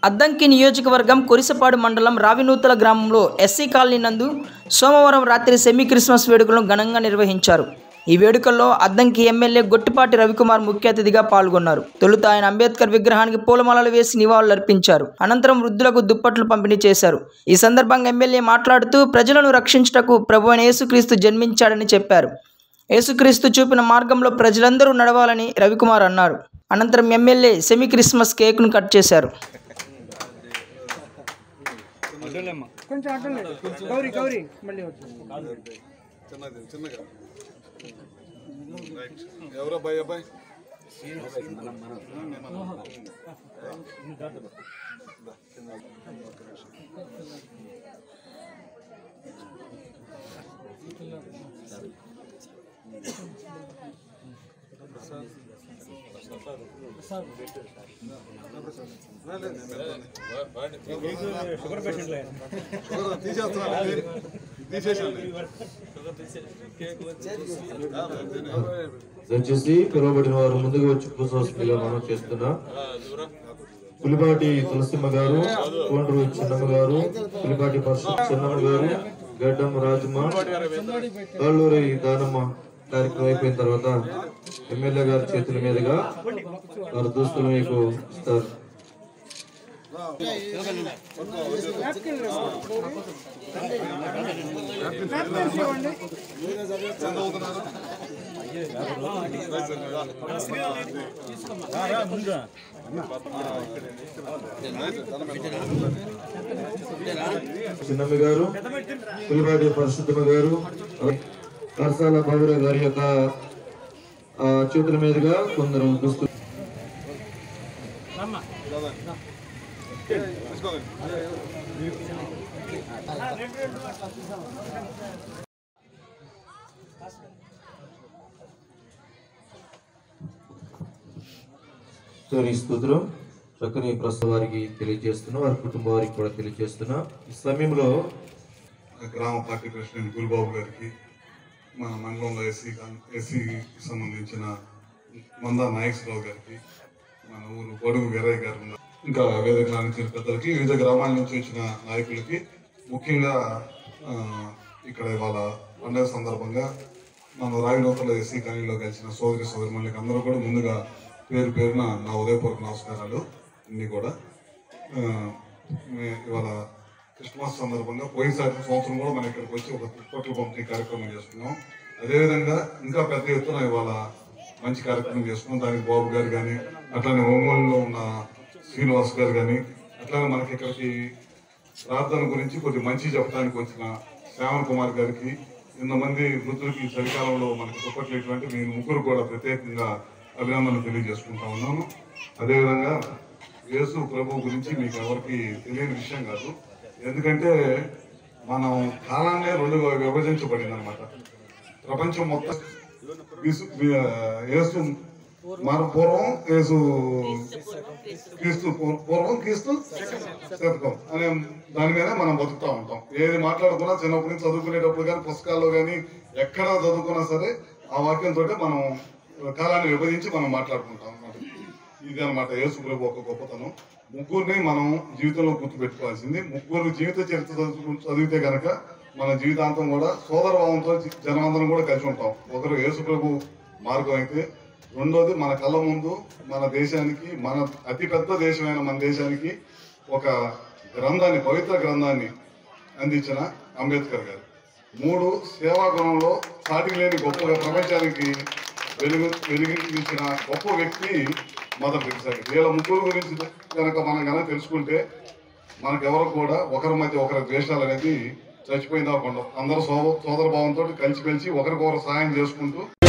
అద్దంకి నియోజకవర్గం కొరిసపాడు మండలం రావినూతల గ్రామంలో ఎస్సీ కాలనీ నందు సోమవారం రాత్రి సెమీ క్రిస్మస్ వేడుకలను ఘనంగా నిర్వహించారు ఈ వేడుకల్లో అద్దంకి ఎమ్మెల్యే గొట్టిపాటి రవికుమార్ ముఖ్య అతిథిగా పాల్గొన్నారు తొలుత ఆయన అంబేద్కర్ విగ్రహానికి పూలమాలలు వేసి నివాళులర్పించారు అనంతరం వృద్ధులకు దుప్పట్లు పంపిణీ చేశారు ఈ సందర్భంగా ఎమ్మెల్యే మాట్లాడుతూ ప్రజలను రక్షించుటకు ప్రభు అయిన యేసుక్రీస్తు జన్మించాడని చెప్పారు యేసుక్రీస్తు చూపిన మార్గంలో ప్రజలందరూ నడవాలని రవికుమార్ అన్నారు అనంతరం ఎమ్మెల్యే సెమీ క్రిస్మస్ కేక్ను కట్ చేశారు కొంచెం అడ్డం గౌరీ గౌరీ మళ్ళీ వచ్చింది చిన్నది చిన్నగా రైట్ ఎవరో అబ్బాయి అబ్బాయి షుగర్ తీసేస్తున్నాను తీసేసండి దయచేసి పిలువబడిన వారు ముందుకు వచ్చి పూసవస్తుందిగా మనం చేస్తున్నా పులిపాటి తులసిమ్మ గారు కోండ్రు చిన్నమ్మ గారు పులిపాటి పరశు చిన్నమ్మ గారు గడ్డం రాజమ్మ కాళ్ళూరి దానమ్మ కార్యక్రమం అయిపోయిన తర్వాత ఎమ్మెల్యే గారి చేతుల మీదుగా వారి దుస్తులు మీకు ఇస్తారు చిన్నమ్మ గారు పులిపాటి పరిశుద్ధమ్మ గారు కరసాల బాబురావు గారి యొక్క ఆ, చేతుల మీదుగా కొందరు దుస్తులు తీసుకోండి సోని స్తోత్రం చక్కని ప్రస్తుత వారికి తెలియజేస్తున్నా వారి కుటుంబ వారికి కూడా తెలియజేస్తున్నా ఈ సమయంలో గ్రామ పార్టీ ప్రెసిడెంట్ గురుబాబు గారికి మన మండలంలో ఎస్సీ ఎస్సీకి సంబంధించిన మందా నాగేశ్వరరావు గారికి మన ఊరు పొడుగు వీరయ్య గారు ఉన్నారు. ఇంకా వేదిక నుంచి పెద్దలకి వివిధ గ్రామాల నుంచి వచ్చిన నాయకులకి ముఖ్యంగా ఆ, ఇక్కడ ఇవాళ పండుగ సందర్భంగా మన రావినూతల ఎస్సీ కాలనీలో కలిసిన సోదరి సోదరిమణులకి అందరూ కూడా ముందుగా పేరు పేరున నా ఉదయపూర్వక నమస్కారాలు అన్నీ కూడా ఆ, మే- ఇవాళ క్రిస్మస్ సందర్భంగా పోయినసారి సంవత్సరం కూడా మనం ఇక్కడికి వచ్చి ఒక దుప్పట్లు పంపిణీ కార్యక్రమం చేసుకున్నాం అదేవిధంగా ఇంకా పెద్ద ఎత్తున ఇవాళ మంచి కార్యక్రమం చేసుకున్నాం దానికి బాబు గారు కానీ అట్లానే ఒంగోలులో ఉన్న శ్రీనివాస్ గారు కానీ అట్లానే మనకి ఇక్కడికి ప్రార్థన గురించి కొద్ది మంచి చెప్పడానికి వచ్చిన శ్రావణ్ కుమార్ గారికి ఇంతమంది వృద్ధులకి ఈ చలికాలంలో మనకి దుప్పట్లు ఇటువంటి నేను ముగ్గురు కూడా ప్రత్యేకంగా అభినందనలు తెలియజేసుకుంటా ఉన్నాను అదేవిధంగా యేసు ప్రభు గురించి మీకు ఎవరికి తెలియని విషయం కాదు ఎందుకంటే మనం కాలాన్నే రెండుగా విభజించబడింది అనమాట ప్రపంచం మొత్తం విసు- వి- యేసు మన పూర్వం యేసు క్రీస్తు పూర్- పూర్వం క్రీస్తు శతకం అనే దాని మీద మనం బతుకుతా ఉంటాం ఏది మాట్లాడుకున్నా చిన్నప్పటి నుంచి చదువుకునేటప్పుడు కానీ పుస్తకాల్లో కానీ ఎక్కడ చదువుకున్నా సరే ఆ వాక్యంతో మనం కాలాన్ని విభజించి మనం మాట్లాడుకుంటాం అన్నమాట ఇది అనమాట యేసు ప్రభు ఒక గొప్పతనం ముగ్గురిని మనం జీవితంలో గుర్తుపెట్టుకోవాల్సింది ముగ్గురు జీవిత చరిత్ర చదువు- చదివితే గనక మన జీవితాంతం కూడా సోదర భావంతో జనమందరం కూడా కలిసి ఉంటాం ఒకరు యేసు ప్రభు మార్గం అయితే రెండోది మన కళ్ళ ముందు మన దేశానికి మన అతిపెద్ద దేశమైన మన దేశానికి ఒక గ్రంథాన్ని పవిత్ర గ్రంథాన్ని అందించిన అంబేద్కర్ గారు మూడు సేవా గుణంలో సాటి లేని గొప్పగా ప్రపంచానికి వెలుగు వెలిగించిన గొప్ప వ్యక్తి మదర్ టెరిసా గారు. వీళ్ళ ముగ్గురు గురించి కనుక మనం కనుక తెలుసుకుంటే మనకెవరు కూడా ఒకరి మధ్య ఒకరి ద్వేషాలు అనేది చచ్చిపోయిందా ఉండవు అందరూ సోదర భావంతో కలిసి కలిసి ఒకరికొకరు సహాయం చేసుకుంటూ